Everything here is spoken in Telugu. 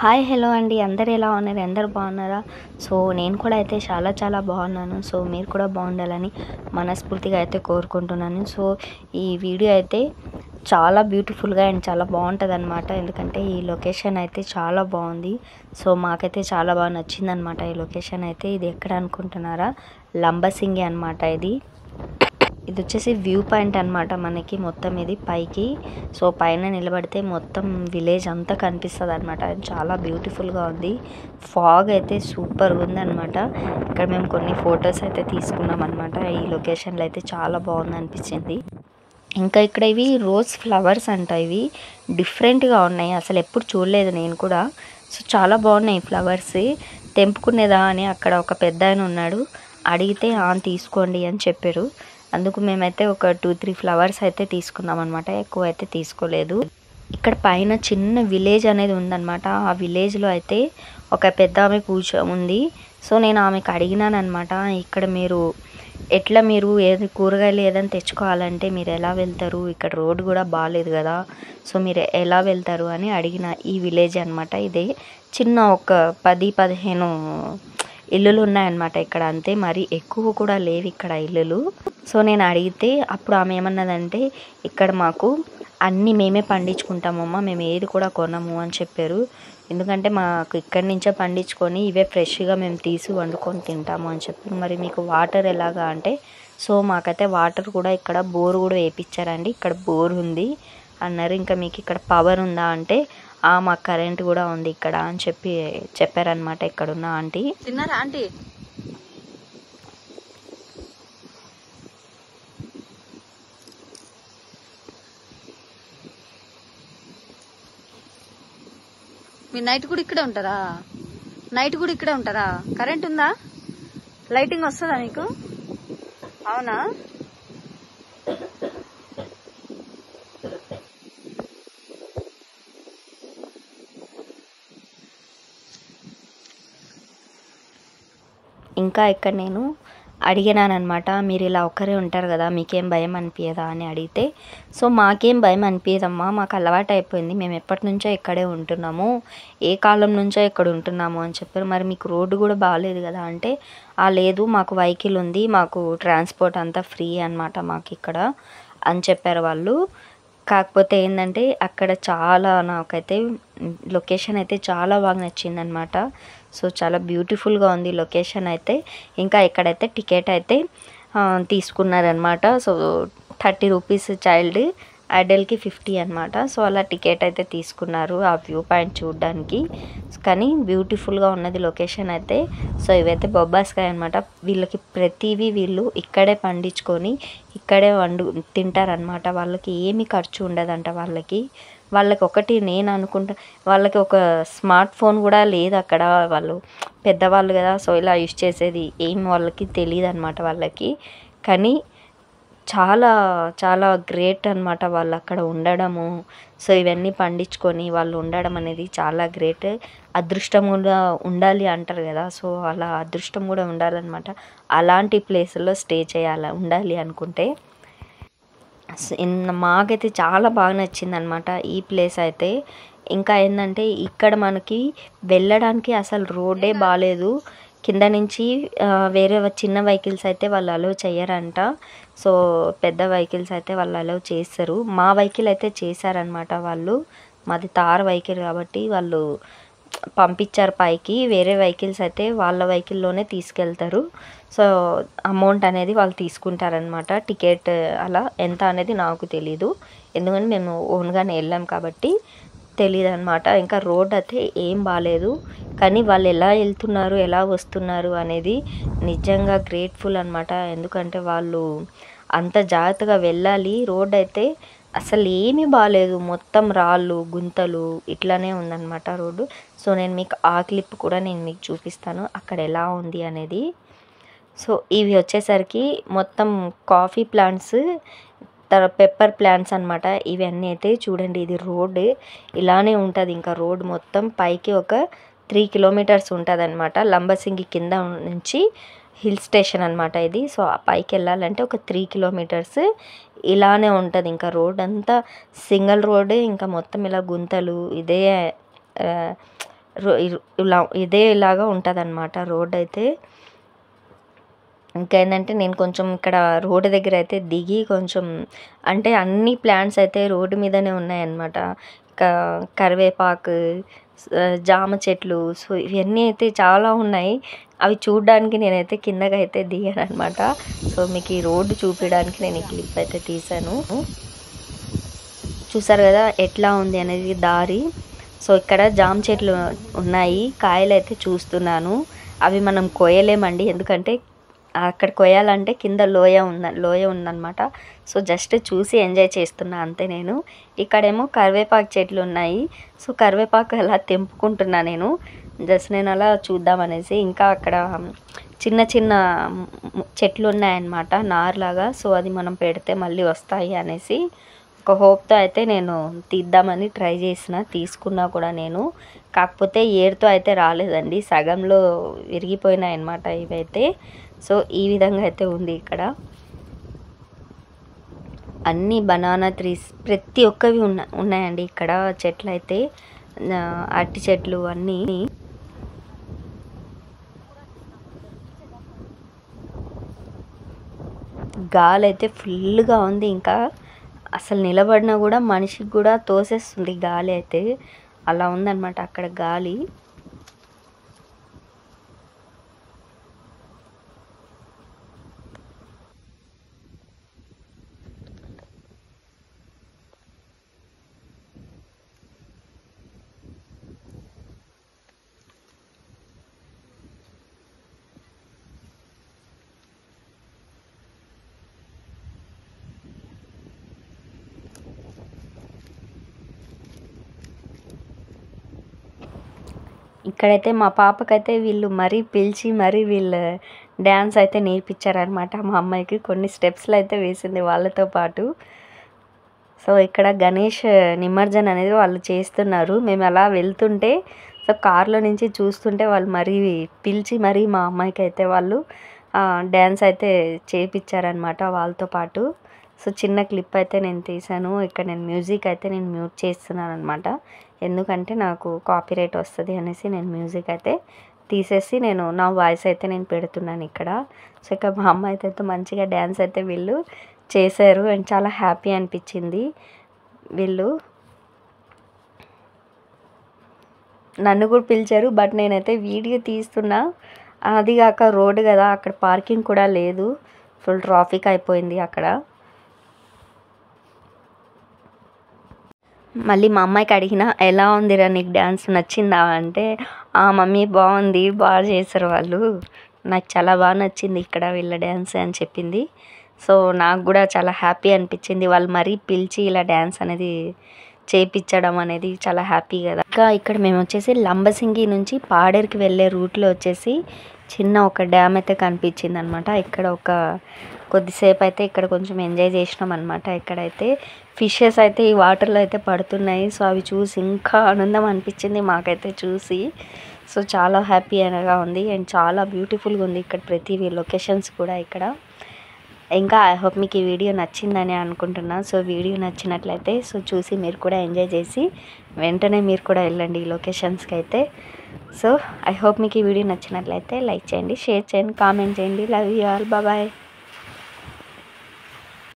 హాయ్ హలో అండి అందరు ఎలా ఉన్నారు అందరు బాగున్నారా సో నేను కూడా అయితే చాలా చాలా బాగున్నాను సో మీరు కూడా బాగుండాలని మనస్ఫూర్తిగా అయితే కోరుకుంటున్నాను సో ఈ వీడియో అయితే చాలా బ్యూటిఫుల్గా అండ్ చాలా బాగుంటుంది అనమాట ఎందుకంటే ఈ లొకేషన్ అయితే చాలా బాగుంది సో మాకైతే చాలా బాగా నచ్చింది అనమాట ఈ లొకేషన్ అయితే ఇది ఎక్కడ అనుకుంటున్నారా లంబసింగి అనమాట ఇది ఇది వచ్చేసి వ్యూ పాయింట్ అన్నమాట మనకి మొత్తం ఇది పైకి సో పైన నిలబడితే మొత్తం విలేజ్ అంతా కనిపిస్తుంది అనమాట చాలా బ్యూటిఫుల్గా ఉంది ఫాగ్ అయితే సూపర్గా ఉందన్నమాట ఇక్కడ మేము కొన్ని ఫొటోస్ అయితే తీసుకున్నాం అనమాట ఈ లొకేషన్లో అయితే చాలా బాగుంది అనిపించింది ఇంకా ఇక్కడ ఇవి రోజ్ ఫ్లవర్స్ అంట ఇవి డిఫరెంట్గా ఉన్నాయి అసలు ఎప్పుడు చూడలేదు నేను కూడా సో చాలా బాగున్నాయి ఫ్లవర్స్ తెంపుకునేదా అని అక్కడ ఒక పెద్ద ఆయన ఉన్నాడు అడిగితే ఆ తీసుకోండి అని చెప్పారు అందుకు మేమైతే ఒక టూ త్రీ ఫ్లవర్స్ అయితే తీసుకున్నాం అనమాట ఎక్కువ అయితే తీసుకోలేదు ఇక్కడ పైన చిన్న విలేజ్ అనేది ఉందన్నమాట ఆ విలేజ్లో అయితే ఒక పెద్ద ఆమె కూర్చో ఉంది సో నేను ఆమెకు అడిగినాను అనమాట ఇక్కడ మీరు ఎట్లా మీరు ఏది కూరగాయలు ఏదైనా తెచ్చుకోవాలంటే మీరు ఎలా వెళ్తారు ఇక్కడ రోడ్ కూడా బాగాలేదు కదా సో మీరు ఎలా వెళ్తారు అని అడిగిన ఈ విలేజ్ అనమాట ఇదే చిన్న ఒక పది పదిహేను ఇల్లులు ఉన్నాయన్నమాట ఇక్కడ అంతే మరి ఎక్కువ కూడా లేవు ఇక్కడ ఇల్లులు సో నేను అడిగితే అప్పుడు ఆమె ఏమన్నదంటే ఇక్కడ మాకు అన్నీ మేమే పండించుకుంటామమ్మా మేము ఏది కూడా కొనము అని చెప్పారు ఎందుకంటే మాకు ఇక్కడి నుంచే పండించుకొని ఇవే ఫ్రెష్గా మేము తీసి వండుకొని తింటాము అని చెప్పారు మరి మీకు వాటర్ ఎలాగా అంటే సో మాకైతే వాటర్ కూడా ఇక్కడ బోర్ కూడా వేయించారండి ఇక్కడ బోర్ ఉంది అన్నారు ఇంకా మీకు ఇక్కడ పవర్ ఉందా అంటే ఆ మాకు కరెంట్ కూడా ఉంది ఇక్కడ అని చెప్పి చెప్పారనమాట ఇక్కడ ఉన్న ఆంటీ తిన్నారా ఆంటీ మీరు నైట్ కూడా ఇక్కడే ఉంటారా నైట్ కూడా ఇక్కడే ఉంటారా కరెంట్ ఉందా లైటింగ్ వస్తుందా మీకు అవునా ఇంకా ఇక్కడ నేను అడిగినాను అనమాట మీరు ఇలా ఒక్కరే ఉంటారు కదా మీకేం భయం అనిపించదా అని అడిగితే సో మాకేం భయం అనిపించదమ్మా మాకు అలవాటు అయిపోయింది మేము ఎప్పటి నుంచో ఇక్కడే ఉంటున్నాము ఏ కాలం నుంచో ఇక్కడ ఉంటున్నాము అని చెప్పారు మరి మీకు రోడ్డు కూడా బాగాలేదు కదా అంటే ఆ లేదు మాకు వెహికల్ ఉంది మాకు ట్రాన్స్పోర్ట్ అంతా ఫ్రీ అనమాట మాకు ఇక్కడ అని చెప్పారు వాళ్ళు కాకపోతే ఏంటంటే అక్కడ చాలా నాకైతే లొకేషన్ అయితే చాలా బాగా నచ్చింది అనమాట సో చాలా బ్యూటిఫుల్గా ఉంది లొకేషన్ అయితే ఇంకా ఇక్కడైతే టికెట్ అయితే ఆ, తీసుకున్నారనమాట సో థర్టీ రూపీస్ చైల్డ్ అడల్ట్కి ఫిఫ్టీ అనమాట సో అలా టికెట్ అయితే తీసుకున్నారు ఆ వ్యూ పాయింట్ చూడడానికి కానీ బ్యూటిఫుల్గా ఉన్నది లొకేషన్ అయితే సో ఇవైతే బొబ్బాస్కాయ అనమాట వీళ్ళకి ప్రతిదీ వీళ్ళు ఇక్కడే పండించుకొని ఇక్కడే వండు తింటారనమాట వాళ్ళకి ఏమి ఖర్చు ఉండదంట వాళ్ళకి వాళ్ళకి ఒకటి నేను అనుకుంటా వాళ్ళకి ఒక స్మార్ట్ ఫోన్ కూడా లేదు అక్కడ వాళ్ళు పెద్దవాళ్ళు కదా సో ఇలా యూస్ చేసేది ఏం వాళ్ళకి తెలియదు అనమాట వాళ్ళకి కానీ చాలా చాలా గ్రేట్ అనమాట వాళ్ళు అక్కడ ఉండడము సో ఇవన్నీ పండించుకొని వాళ్ళు ఉండడం అనేది చాలా గ్రేట్ అదృష్టం కూడా ఉండాలి అంటారు కదా సో అలా అదృష్టం కూడా ఉండాలన్నమాట అలాంటి ప్లేస్లో స్టే చేయాలి ఉండాలి అనుకుంటే స- ఇన్- మాకైతే చాలా బాగా నచ్చింది అనమాట ఈ ప్లేస్ అయితే ఇంకా ఏంటంటే ఇక్కడ మనకి వెళ్ళడానికి అసలు రోడ్డే బాగాలేదు కింద నుంచి ఆ, వేరే వ- చిన్న వెహికల్స్ అయితే వాళ్ళు అలో చేయరంట సో పెద్ద వెహికల్స్ అయితే వాళ్ళు అలో చేస్తారు మా వెహికల్ అయితే చేశారనమాట వాళ్ళు మాది తార్ వెహికల్ కాబట్టి వాళ్ళు పంపించారు పైకి వేరే వెహికల్స్ అయితే వాళ్ళ వెహికల్లోనే తీసుకెళ్తారు సో అమౌంట్ అనేది వాళ్ళు తీసుకుంటారనమాట టికెట్ అలా ఎంత అనేది నాకు తెలీదు ఎందుకంటే మేము ఓన్గానే వెళ్ళాం కాబట్టి తెలియదు అనమాట ఇంకా రోడ్ అయితే ఏం బాగాలేదు కానీ వాళ్ళు ఎలా వెళ్తున్నారు ఎలా వస్తున్నారు అనేది నిజంగా గ్రేట్ఫుల్ అనమాట ఎందుకంటే వాళ్ళు అంత జాగ్రత్తగా వెళ్ళాలి రోడ్ అయితే అసలు ఏమీ బాగాలేదు మొత్తం రాళ్ళు గుంతలు ఇట్లానే ఉందన్నమాట రోడ్డు సో నేను మీకు ఆ క్లిప్ కూడా నేను మీకు చూపిస్తాను అక్కడ ఎలా ఉంది అనేది సో ఇవి వచ్చేసరికి మొత్తం కాఫీ ప్లాంట్స్ తర్వాత పెప్పర్ ప్లాంట్స్ అనమాట ఇవన్నీ అయితే చూడండి ఇది రోడ్ ఇలానే ఉంటుంది ఇంకా రోడ్ మొత్తం పైకి ఒక త్రీ కిలోమీటర్స్ ఉంటుంది అనమాట లంబసింగి కింద నుంచి హిల్ స్టేషన్ అనమాట ఇది సో ఆ పైకి వెళ్ళాలంటే ఒక త్రీ కిలోమీటర్స్ ఇలానే ఉంటుంది ఇంకా రోడ్ అంతా సింగిల్ రోడ్ ఇంకా మొత్తం ఇలా గుంతలు ఇదే ఆ, రో ఇరు- ఇలా ఇదే ఇలాగా ఉంటుందన్నమాట రోడ్ అయితే ఇంకా ఏంటంటే నేను కొంచెం ఇక్కడ రోడ్డు దగ్గర అయితే దిగి కొంచెం అంటే అన్ని ప్లాంట్స్ అయితే రోడ్డు మీదనే ఉన్నాయన్నమాట ఇంకా కరివేపాకు స- జామ చెట్లు సో ఇవన్నీ అయితే చాలా ఉన్నాయి అవి చూడడానికి నేనైతే కిందకి అయితే దిగాను అనమాట సో మీకు ఈ రోడ్డు చూపించడానికి నేను ఈ క్లిప్ అయితే తీశాను చూసారు కదా ఎట్లా ఉంది అనేది దారి సో ఇక్కడ జామ చెట్లు ఉన్నాయి కాయలు అయితే చూస్తున్నాను అవి మనం కోయలేమండి ఎందుకంటే అక్కడ కోయాలంటే కింద లోయ ఉంద లోయ ఉందన్నమాట సో జస్ట్ చూసి ఎంజాయ్ చేస్తున్నా అంతే నేను ఇక్కడేమో కరివేపాకు చెట్లు ఉన్నాయి సో కరివేపాకు అలా తెంపుకుంటున్నా నేను జస్ట్ నేను అలా చూద్దామనేసి ఇంకా అక్కడ చిన్న చిన్న మ్, చెట్లు ఉన్నాయన్నమాట నార్లాగా సో అది మనం పెడితే మళ్ళీ వస్తాయి అనేసి ఒక హోప్తో అయితే నేను తీద్దామని ట్రై చేసిన తీసుకున్నా కూడా నేను కాకపోతే ఏరుతో అయితే రాలేదండి సగంలో విరిగిపోయినాయి అన్నమాట ఇవైతే సో ఈ విధంగా అయితే ఉంది ఇక్కడ అన్ని బనానా ట్రీస్ ప్రతి ఒక్కవి ఉన్న ఉన్నాయండి ఇక్కడ చెట్లు అయితే ఆ, అరటి చెట్లు అన్నీ గాలి అయితే ఫుల్గా ఉంది ఇంకా అసలు నిలబడినా కూడా మనిషికి కూడా తోసేస్తుంది గాలి అయితే అలా ఉందన్నమాట అక్కడ గాలి ఇక్కడైతే మా పాపకైతే వీళ్ళు మరీ పిలిచి మరీ వీళ్ళు డ్యాన్స్ అయితే నేర్పించారనమాట మా అమ్మాయికి కొన్ని స్టెప్స్లు అయితే వేసింది వాళ్ళతో పాటు సో ఇక్కడ గణేష్ నిమజ్జన అనేది వాళ్ళు చేస్తున్నారు మేము అలా వెళ్తుంటే సో కార్లో నుంచి చూస్తుంటే వాళ్ళు మరీ పిలిచి మరీ మా అమ్మాయికి అయితే వాళ్ళు డ్యాన్స్ అయితే చేపించారనమాట వాళ్ళతో పాటు సో చిన్న క్లిప్ అయితే నేను తీసాను ఇక్కడ నేను మ్యూజిక్ అయితే నేను మ్యూట్ చేస్తున్నాను అనమాట ఎందుకంటే నాకు కాపీరైట్ వస్తుంది అనేసి నేను మ్యూజిక్ అయితే తీసేసి నేను నా వాయిస్ అయితే నేను పెడుతున్నాను ఇక్కడ సో ఇక్కడ మా అమ్మ అయితే మంచిగా డ్యాన్స్ అయితే వీళ్ళు చేశారు అండ్ చాలా హ్యాపీ అనిపించింది వీళ్ళు నన్ను కూడా పిలిచారు బట్ నేనైతే వీడియో తీస్తున్నా అది కాక రోడ్డు కదా అక్కడ పార్కింగ్ కూడా లేదు ఫుల్ ట్రాఫిక్ అయిపోయింది అక్కడ మళ్ళీ మా అమ్మాయికి అడిగిన ఎలా ఉందిరా నీకు డ్యాన్స్ నచ్చిందా అంటే ఆ మమ్మీ బాగుంది బాగా చేశారు వాళ్ళు నాకు చాలా బాగా నచ్చింది ఇక్కడ వీళ్ళ డ్యాన్స్ అని చెప్పింది సో నాకు కూడా చాలా హ్యాపీ అనిపించింది వాళ్ళు మరీ పిలిచి ఇలా డ్యాన్స్ అనేది చేపించడం అనేది చాలా హ్యాపీ కదా ఇంకా ఇక్కడ మేము వచ్చేసి లంబసింగి నుంచి పాడేరుకి వెళ్ళే రూట్లో వచ్చేసి చిన్న ఒక డ్యామ్ అయితే కనిపించింది అనమాట ఇక్కడ ఒక కొద్దిసేపు అయితే ఇక్కడ కొంచెం ఎంజాయ్ చేసినాం అనమాట ఇక్కడైతే ఫిషెస్ అయితే ఈ వాటర్లో అయితే పడుతున్నాయి సో అవి చూసి ఇంకా ఆనందం అనిపించింది మాకైతే చూసి సో చాలా హ్యాపీ అనగా ఉంది అండ్ చాలా బ్యూటిఫుల్గా ఉంది ఇక్కడ ప్రతి లొకేషన్స్ కూడా ఇక్కడ ఇంకా ఐ హోప్ మీకు ఈ వీడియో నచ్చిందని అనుకుంటున్నా సో వీడియో నచ్చినట్లయితే సో చూసి మీరు కూడా ఎంజాయ్ చేసి వెంటనే మీరు కూడా వెళ్ళండి ఈ లొకేషన్స్కి అయితే సో ఐ హోప్ మీకు ఈ వీడియో నచ్చినట్లయితే లైక్ చేయండి షేర్ చేయండి కామెంట్ చేయండి లవ్ యూ ఆల్ బాయ్